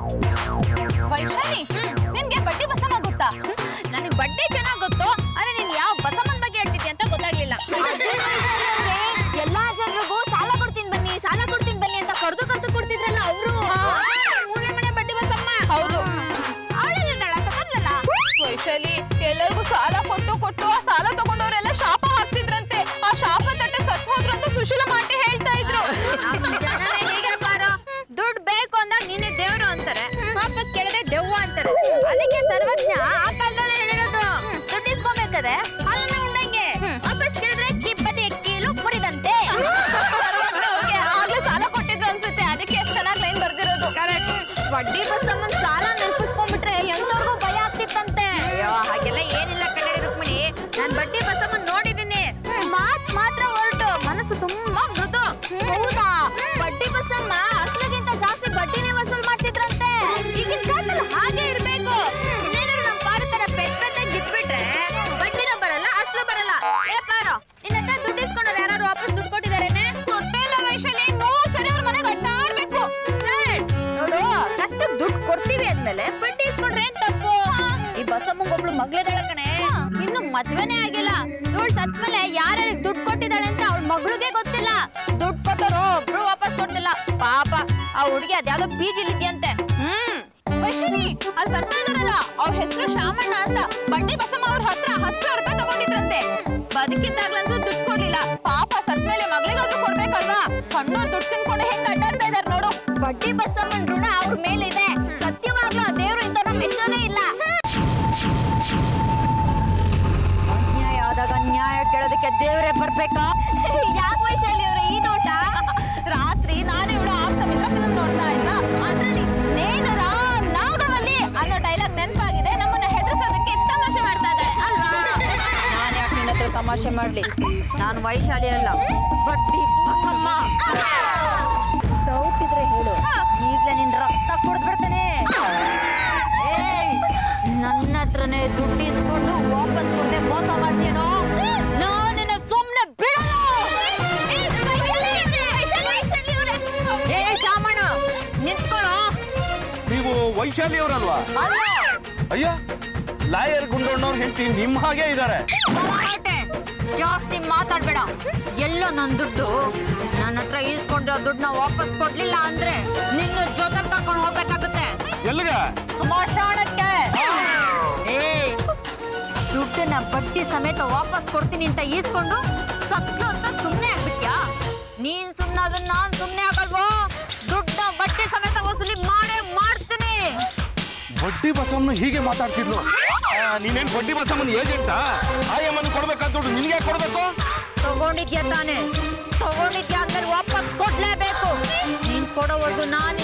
ವೈಶಾಲಿ ನಿನ್ಗೆ ಬಡ್ಡಿ ಬಸಮ್ಮ ಗೊತ್ತಾ ನನಗೆ ಬಡ್ಡಿ ಚೆನ್ನಾಗ್ ಗೊತ್ತು ಆದ್ರೆ ನೀನ್ ಯಾವ ಬಸಮ್ಮನ್ ಬಗ್ಗೆ ಹೇಳ್ತಿದ್ಯ ಅಂತ ಗೊತ್ತಾಗ್ಲಿಲ್ಲ ಎಲ್ಲಾ ಜನರಿಗೂ ಸಾಲ ಕೊಡ್ತೀನಿ ಬನ್ನಿ ಸಾಲ ಕೊಡ್ತೀನಿ ಬನ್ನಿ ಅಂತ ಕರೆದು ಕರೆದು ಕೊಡ್ತಿದ್ರಲ್ಲ ಅವರು ಮೂಲೆ ಮನೆ ಬಡ್ಡಿ ಬಸಮ್ಮ ಹೌದು ಅವಳಿದ್ದಾಳ ತಗೊಂಡ್ಲಲ್ಲ ವೈಶಾಲಿ ಎಲ್ಲರಿಗೂ ಸಾಲ ಕೊಟ್ಟು ಕೊಟ್ಟು ಆ ಸಾಲ ತಗೊಂಡವರೆಲ್ಲ ಶಾಪ ಹಾಕ್ತಿದ್ರಂತೆ ಆ ಶಾಪ ತಟ್ಟೆ ಸತ್ ಹೋದ್ರು ಅಂತ ಸುಶೀಲ ಮಾಂಟಿ ಹೇಳ್ತಾ ಇದ್ರು ಹೀಗೆ ಬಾರೋ ದುಡ್ಡು ಬೇಕು ಅಂದಾಗ ನೀನೇ ದೇವ್ರು ಅಂತಾರೆ ವಾಪಸ್ ಕೇಳಿದ್ರೆ ದೆವ್ವ ಅಂತಾರೆ ಅದಕ್ಕೆ ಸರ್ವಜ್ಞ ಆ ಕಾಲದಲ್ಲೇ ಹೇಳಿರೋದು ದುಡ್ಡು ಇಸ್ಕೊಬೇಕಾದ್ರೆ ಹಾಲನ್ನ ಉಂಡಂಗೆ ವಾಪಸ್ ಕೇಳಿದ್ರೆ ಕಿಬ್ಬದಿ ಕೀಲು ಮುರಿದಂತೆ ಅವ್ರಿಗೆ ಆಗ್ಲೇ ಸಾಲ ಕೊಟ್ಟಿದ್ರು ಅನ್ಸುತ್ತೆ ಅದಕ್ಕೆ ಎಷ್ಟು ಚೆನ್ನಾಗಿ ಲೈನ್ ಬರ್ದಿರೋದು ಬಡ್ಡಿ ಬಸ್ಸಮ್ಮನ್ ಸಾಲ ನೆನಪಿಸ್ಕೊಂಡ್ಬಿಟ್ರೆ ಎಂತವ್ರಿಗೂ ಭಯ ಆಗ್ತಿತ್ತಂತೆ ಅಯ್ಯೋ ಹಾಗೆಲ್ಲ ಏನಿಲ್ಲ ಕಡೆ ರುಕ್ಮಿಣಿ ನಾನ್ ಬಡ್ಡಿ ಬಸ್ಸಮ್ಮನ್ ನೋಡಿದೀನಿ ಮಾತ್ ಮಾತ್ರ ಹೊರಟು ಮನಸ್ಸು ತುಂಬಾ ಮೃದು ಹೌದಾ ಬಡ್ಡಿ ಬಸ್ಸಮ್ಮ ಅಸಲಿಗಿಂತ ಜಾಸ್ತಿ ಬಡ್ಡಿನೇ ವಸೂಲ್ ಮಾಡ್ತಿದ್ರಂತೆ ಈಗಿನ ಕಾಲದಲ್ಲಿ ಹಾಗೆ ಇರ್ಬೇಕು ಇನ್ನೇನಾದ್ರು ನಮ್ ಪಾರು ತರ ಪೆಟ್ ಪೆಟ್ಟಾಗಿ ಗಿಟ್ಬಿಟ್ರೆ ಬಡ್ಡಿನೂ ಬರಲ್ಲ ಅಸಲು ಬರಲ್ಲ ಏ ಪಾರು ನಿನ್ನ ಹತ್ರ ದುಡ್ಡು ಇಸ್ಕೊಂಡ್ರೆ ಯಾರು ವಾಪಸ್ ದುಡ್ಡು ಕೊಟ್ಟಿದಾರೇನೆ ಕೊಟ್ಟೇ ಇಲ್ಲ ವೈಶಾಲಿ ನೂರು ಸರಿ ಅವ್ರ ಮನೆಗೆ ಅಡ್ಡಾಡ್ಬೇಕು ನೋಡು ಕಷ್ಟ ದುಡ್ಡು ಕೊಡ್ತೀವಿ ಅಂದ್ಮೇಲೆ ಬಡ್ಡಿ ಇಸ್ಕೊಂಡ್ರೆ ಏನ್ ತಪ್ಪು ಈ ಬಸಮ್ಮಂಗೊಬ್ಳು ಮಗಳಿದಾಳೆ ಕಣೆ ಇನ್ನು ಮದ್ವೆನೇ ಆಗಿಲ್ಲ ಇವಳು ಸತ್ಮೇಲೆ ಯಾರ್ಯಾರಿಗೆ ದುಡ್ಡು ಕೊಟ್ಟಿದ್ದಾಳೆ ಅಂತ ಅವಳ ಮಗಳಿಗೆ ಗೊತ್ತಿಲ್ಲ ದುಡ್ಡು ಕೊಟ್ಟರು ಒಬ್ರು ವಾಪಸ್ ಕೊಡ್ತಿಲ್ಲ ಪಾಪ ಆ ಹುಡುಗಿ ಅದ್ಯಾವ್ದೋ ಬೀಜಿಲಿದ್ಯಂತೆ ಹ್ಮ್ ವೈಶಾಲಿ ಅಲ್ಲಿ ಬರ್ತಾ ಇದಾರಲ್ಲ ಅವ್ರ ಹೆಸರು ಶಾಮಣ್ಣ ಅಂತ ಬಡ್ಡಿ ಬಸಮ್ಮ ಅವ್ರ ಹತ್ರ ಹತ್ತು ಸಾವಿರ ರೂಪಾಯಿ ತಗೊಂಡಿದ್ರಂತೆ ಬದುಕಿದ್ದಾಗ್ಲಂದ್ರೂ ದುಡ್ಡು ಕೊಡ್ಲಿಲ್ಲ ಪಾಪ ಸತ್ಮೇಲೆ ಮಗಳಿಗಾದ್ರೂ ಕೊಡ್ಬೇಕಲ್ವಾ ಕಣ್ಣೋರ್ ದುಡ್ಡು ತಿನ್ಕೊಂಡು ಹೆಂಗ್ ಅಡ್ಡಾಡ್ತಾ ಇದಾರೆ ನೋಡು ಬಡ್ಡಿ ಬಸಮ್ಮನ್ ಋಣ ಅವ್ರ ಮೇಲಿದೆ ಸತ್ಯವಾಗ್ಲೂ ಆ ದೇವ್ರು ಇಂಥವ್ರ ಮೆಚ್ಚೋದೇ ಇಲ್ಲ ಅನ್ಯಾಯ ಆದಾಗ ನ್ಯಾಯ ಕೇಳೋದಕ್ಕೆ ದೇವರೇ ಬರ್ಬೇಕಾ ಯಾಕೆ ವೈಶಾಲಿ ಅವ್ರೆ ಈ ನೋಟ ರಾತ್ರಿ ನಾನು ಇವಳು ಆಪ್ತ ಮಿತ್ರ ಫಿಲ್ಮ್ ನೋಡ್ತಾ ಇದ್ದ ಅದ್ರಲ್ಲಿ ನೇನರ ನಾಗವಲ್ಲಿ ಅನ್ನೋ ಡೈಲಾಗ್ ನೆನಪಾಗಿದೆ ನಮ್ಮನ್ನ ಹೆದರ್ಸೋದಕ್ಕೆ ತಮಾಷೆ ಮಾಡ್ತಾ ಇದ್ದಾಳೆ ಅಲ್ವಾ ನಾನು ಯಾಕೆ ನಿನ್ನ ಹತ್ರ ತಮಾಷೆ ಮಾಡ್ಲಿ ನಾನು ವೈಶಾಲಿ ಅಲ್ಲ ಬಡ್ಡಿ ಬಸಮ್ಮ ಡೌಟ್ ಇದ್ರೆ ಹೇಳು ಈಗ್ಲೇ ನಿನ್ ರಕ್ತ ಕುಡಿದ್ಬಿಡ್ತಾನೆ ಏಯ್, ನನ್ನ ಹತ್ರನೇ ದುಡ್ಡು ಇಸ್ಕೊಂಡು ವಾಪಸ್ ಕೊಡದೆ ಮೋಸ ಮಾಡ್ತೀನೋ ನಾನು ನಿನ್ನ ಸುಮ್ನೆ ಬಿಡಲ್ಲ ಏ ಶಾಮಣ್ಣ ನಿಂತ್ಕೊಳ್ಳೋ ನೀವು ವೈಶಾಲಿ ಅವರಲ್ವಾ ಅಲ್ಲ ಅಯ್ಯ ಲಾಯರ್ ಗುಂಡಣ್ಣವ್ರ ಹೆಂಡತಿ ನಿಮ್ ಹಾಗೆ ಇದ್ದಾರೆ ತಮಾಟೆ. ಜಾಸ್ತಿ ಮಾತಾಡ್ಬೇಡ ಎಲ್ಲೋ ನನ್ ದುಡ್ಡು ನನ್ನ ಹತ್ರ ಈಸ್ಕೊಂಡಿರೋ ದುಡ್ಡನ್ನ ವಾಪಸ್ ಕೊಡ್ಲಿಲ್ಲ ಅಂದ್ರೆ ನಿನ್ನ ಜೊತೆ ಕರ್ಕೊಂಡು ಹೋಗ್ಬೇಕಾಗುತ್ತೆ ಎಲ್ಲಿಗ ಸ್ಮಶಾನಕ್ಕೆ ಏ ದುಡ್ಡನ್ನ ಬಡ್ಡಿ ಸಮೇತ ವಾಪಸ್ ಕೊಡ್ತೀನಿ ಅಂತ ಈಸ್ಕೊಂಡು ಸತ್ತು ಅಂತ ಸುಮ್ಮನೆ ಆಗ್ಬಿಟ್ಯಾ ನೀನ್ ಸುಮ್ಮನಾದ್ರೆ ನಾನ್ ಸುಮ್ಮನೆ ಆಗಲ್ವೋ ದುಡ್ಡ ಬಡ್ಡಿ ಸಮೇತ ವಸೂಲಿ ಮಾಡೇ ಮಾಡ್ತೀನಿ ಬಡ್ಡಿ ಬಸಮ್ಮನ ಹೀಗೆ ಮಾತಾಡ್ತಿದ್ಲು ಆ, ನೀನೇನ್ ಬಡ್ಡಿ ಬಸಮ್ಮನ ಏಜೆಂಟಾ ಆಯಮ್ಮನ ಕೊಡ್ಬೇಕಂತ ದುಡ್ಡು ನಿನ್ಗೆ ಯಾಕ್ ಕೊಡ್ಬೇಕು ತಗೊಂಡಿದ್ಯಾ ತಾನೆ ತಗೊಂಡಿದ್ಯಾ ಅಂದ್ರೆ ವಾಪಸ್ ಕೊಡ್ಲೇಬೇಕು ನೀನ್ ಕೊಡೋವರೆಗೂ ನಾನು